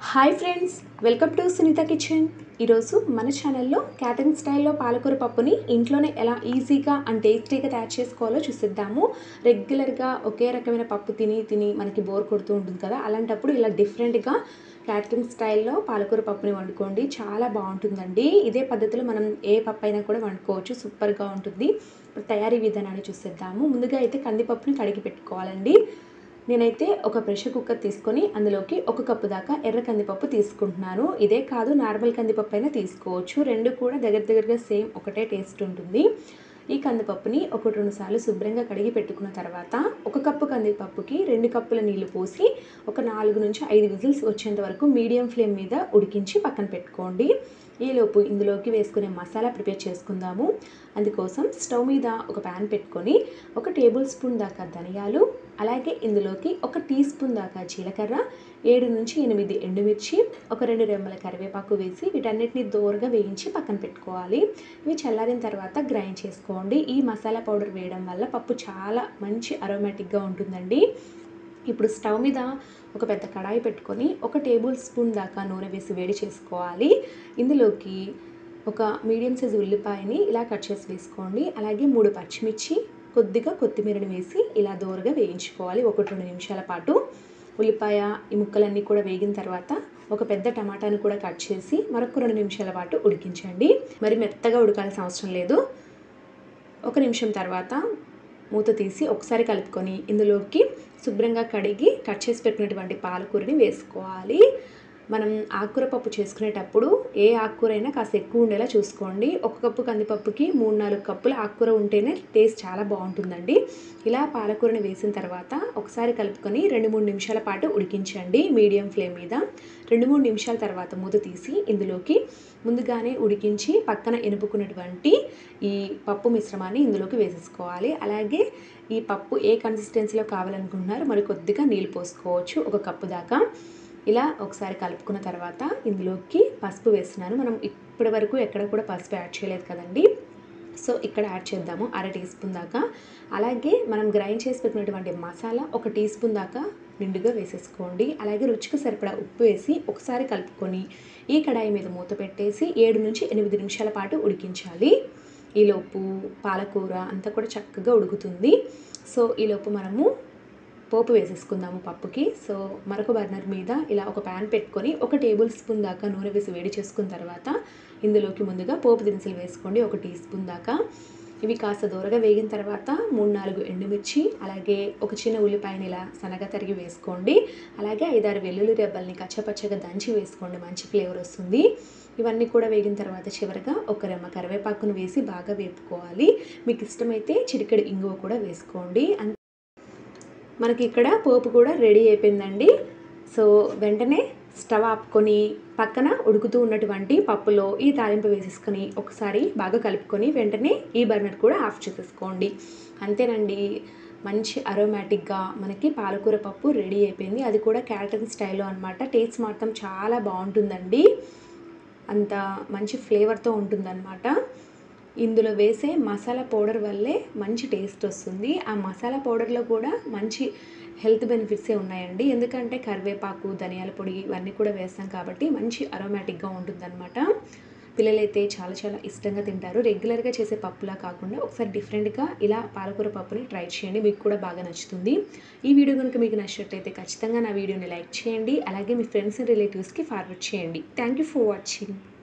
hi friends welcome to Sunitha kitchen ఈరోజు మన ఛానల్లో క్యాటరింగ్ స్టైల్లో పాలకూర పప్పుని ఇంట్లోనే ఎలా ఈజీగా అండ్ టేస్టీగా తయారు చేసుకోవాలో చూసిద్దాము రెగ్యులర్గా ఒకే రకమైన పప్పు తిని తిని మనకి బోర్ కొడుతూ ఉంటుంది కదా అలాంటప్పుడు ఇలా డిఫరెంట్గా క్యాటరింగ్ స్టైల్లో పాలకూర పప్పుని వండుకోండి చాలా బాగుంటుందండి ఇదే పద్ధతిలో మనం ఏ పప్పు అయినా కూడా వండుకోవచ్చు సూపర్గా ఉంటుంది ఇప్పుడు తయారీ విధానాన్ని చూసేద్దాము ముందుగా అయితే కందిపప్పుని కడిగి పెట్టుకోవాలండి నేనైతే ఒక ప్రెషర్ కుక్కర్ తీసుకొని అందులోకి ఒక కప్పు దాకా ఎర్ర కందిపప్పు తీసుకుంటున్నాను ఇదే కాదు నార్మల్ కందిపప్పు అయినా తీసుకోవచ్చు రెండు కూడా దగ్గర దగ్గరగా సేమ్ ఒకటే టేస్ట్ ఉంటుంది ఈ కందిపప్పుని ఒకటి రెండు సార్లు శుభ్రంగా కడిగి పెట్టుకున్న తర్వాత ఒక కప్పు కందిపప్పుకి రెండు కప్పుల నీళ్లు పోసి ఒక నాలుగు నుంచి ఐదు విజిల్స్ వచ్చేంత వరకు మీడియం ఫ్లేమ్ మీద ఉడికించి పక్కన పెట్టుకోండి ఈలోపు ఇందులోకి వేసుకునే మసాలా ప్రిపేర్ చేసుకుందాము అందుకోసం స్టవ్ మీద ఒక ప్యాన్ పెట్టుకొని ఒక టేబుల్ స్పూన్ దాకా ధనియాలు అలాగే ఇందులోకి ఒక టీ స్పూన్ దాకా జీలకర్ర ఏడు నుంచి ఎనిమిది ఎండుమిర్చి ఒక రెండు రెమ్మల కరివేపాకు వేసి వీటన్నిటిని దోరగా వేయించి పక్కన పెట్టుకోవాలి ఇవి చల్లారిన తర్వాత గ్రైండ్ చేసుకోండి ఈ మసాలా పౌడర్ వేయడం వల్ల పప్పు చాలా మంచి అరోమాటిక్గా ఉంటుందండి ఇప్పుడు స్టవ్ మీద ఒక పెద్ద కడాయి పెట్టుకొని ఒక టేబుల్ స్పూన్ దాకా నూనె వేసి వేడి చేసుకోవాలి ఇందులోకి ఒక మీడియం సైజు ఉల్లిపాయని ఇలా కట్ చేసి వేసుకోండి అలాగే మూడు పచ్చిమిర్చి కొద్దిగా కొత్తిమీరని వేసి ఇలా దోరగా వేయించుకోవాలి ఒకటి రెండు నిమిషాల పాటు ఉల్లిపాయ ఈ ముక్కలన్నీ కూడా వేగిన తర్వాత ఒక పెద్ద టమాటాను కూడా కట్ చేసి మరొక రెండు నిమిషాల పాటు ఉడికించండి మరి మెత్తగా ఉడకాల్సిన అవసరం లేదు ఒక నిమిషం తర్వాత మూత తీసి ఒకసారి కలుపుకొని ఇందులోకి శుభ్రంగా కడిగి కట్ చేసి పెట్టినటువంటి పాలకూరని వేసుకోవాలి మనం ఆకుకూర పప్పు చేసుకునేటప్పుడు ఏ ఆకుకూర అయినా కాస్త ఎక్కువ ఉండేలా చూసుకోండి ఒక కప్పు కందిపప్పుకి మూడు నాలుగు కప్పుల ఆకుకూర ఉంటేనే టేస్ట్ చాలా బాగుంటుందండి ఇలా పాలకూరని వేసిన తర్వాత ఒకసారి కలుపుకొని రెండు మూడు నిమిషాల పాటు ఉడికించండి మీడియం ఫ్లేమ్ మీద రెండు మూడు నిమిషాల తర్వాత మూత తీసి ఇందులోకి ముందుగానే ఉడికించి పక్కన ఎనుపుకున్నటువంటి ఈ పప్పు మిశ్రమాన్ని ఇందులోకి వేసేసుకోవాలి అలాగే ఈ పప్పు ఏ కన్సిస్టెన్సీలో కావాలనుకుంటున్నారో మరి కొద్దిగా నీళ్ళు పోసుకోవచ్చు ఒక కప్పు దాకా ఇలా ఒకసారి కలుపుకున్న తర్వాత ఇందులోకి పసుపు వేస్తున్నాను మనం ఇప్పటి వరకు ఎక్కడ కూడా పసుపు యాడ్ చేయలేదు కదండి సో ఇక్కడ యాడ్ చేద్దాము అర టీ స్పూన్ దాకా అలాగే మనం గ్రైండ్ చేసి పెట్టినటువంటి మసాలా ఒక టీ స్పూన్ దాకా నిండుగా వేసేసుకోండి అలాగే రుచికి సరిపడా ఉప్పు వేసి ఒకసారి కలుపుకొని ఈ కడాయి మీద మూత పెట్టేసి ఏడు నుంచి ఎనిమిది నిమిషాల పాటు ఉడికించాలి ఈలోపు పాలకూర అంతా కూడా చక్కగా ఉడుకుతుంది సో ఈలోపు మనము పోపు వేసేసుకుందాము పప్పుకి సో మరొక బర్నర్ మీద ఇలా ఒక ప్యాన్ పెట్టుకొని ఒక టేబుల్ స్పూన్ దాకా నూనె వేసి వేడి చేసుకున్న తర్వాత ఇందులోకి ముందుగా పోపు దినుసులు వేసుకోండి ఒక టీ స్పూన్ దాకా ఇవి కాస్త దూరగా వేగిన తర్వాత మూడు నాలుగు ఎండుమిర్చి అలాగే ఒక చిన్న ఉల్లిపాయని ఇలా సన్నగా తరిగి వేసుకోండి అలాగే ఐదారు వెల్లుల్లి రెబ్బల్ని కచ్చపచ్చగా దంచి వేసుకోండి మంచి ఫ్లేవర్ వస్తుంది ఇవన్నీ కూడా వేగిన తర్వాత చివరిగా ఒక రెమ్మ కరివేపాకును వేసి బాగా వేపుకోవాలి మీకు ఇష్టమైతే చిటికెడు ఇంగువ కూడా వేసుకోండి మనకి ఇక్కడ పోపు కూడా రెడీ అయిపోయిందండి సో వెంటనే స్టవ్ ఆపుకొని పక్కన ఉడుకుతూ ఉన్నటువంటి పప్పులో ఈ తాలింపు వేసేసుకొని ఒకసారి బాగా కలుపుకొని వెంటనే ఈ బర్నర్ కూడా ఆఫ్ చేసేసుకోండి అంతేనండి మంచి అరోమాటిక్గా మనకి పాలకూర పప్పు రెడీ అయిపోయింది అది కూడా క్యాటరింగ్ స్టైల్లో అనమాట టేస్ట్ మాత్రం చాలా బాగుంటుందండి అంత మంచి ఫ్లేవర్తో ఉంటుందన్నమాట ఇందులో వేసే మసాలా పౌడర్ వల్లే మంచి టేస్ట్ వస్తుంది ఆ మసాలా పౌడర్లో కూడా మంచి హెల్త్ బెనిఫిట్సే ఉన్నాయండి ఎందుకంటే కరివేపాకు ధనియాల పొడి ఇవన్నీ కూడా వేస్తాం కాబట్టి మంచి అరోమాటిక్గా ఉంటుందన్నమాట పిల్లలైతే చాలా చాలా ఇష్టంగా తింటారు రెగ్యులర్గా చేసే పప్పులా కాకుండా ఒకసారి డిఫరెంట్గా ఇలా పాలకూర పప్పుని ట్రై చేయండి మీకు కూడా బాగా నచ్చుతుంది ఈ వీడియో కనుక మీకు నచ్చినట్లయితే ఖచ్చితంగా నా వీడియోని లైక్ చేయండి అలాగే మీ ఫ్రెండ్స్ అండ్ రిలేటివ్స్కి ఫార్వర్డ్ చేయండి థ్యాంక్ యూ ఫర్ వాచింగ్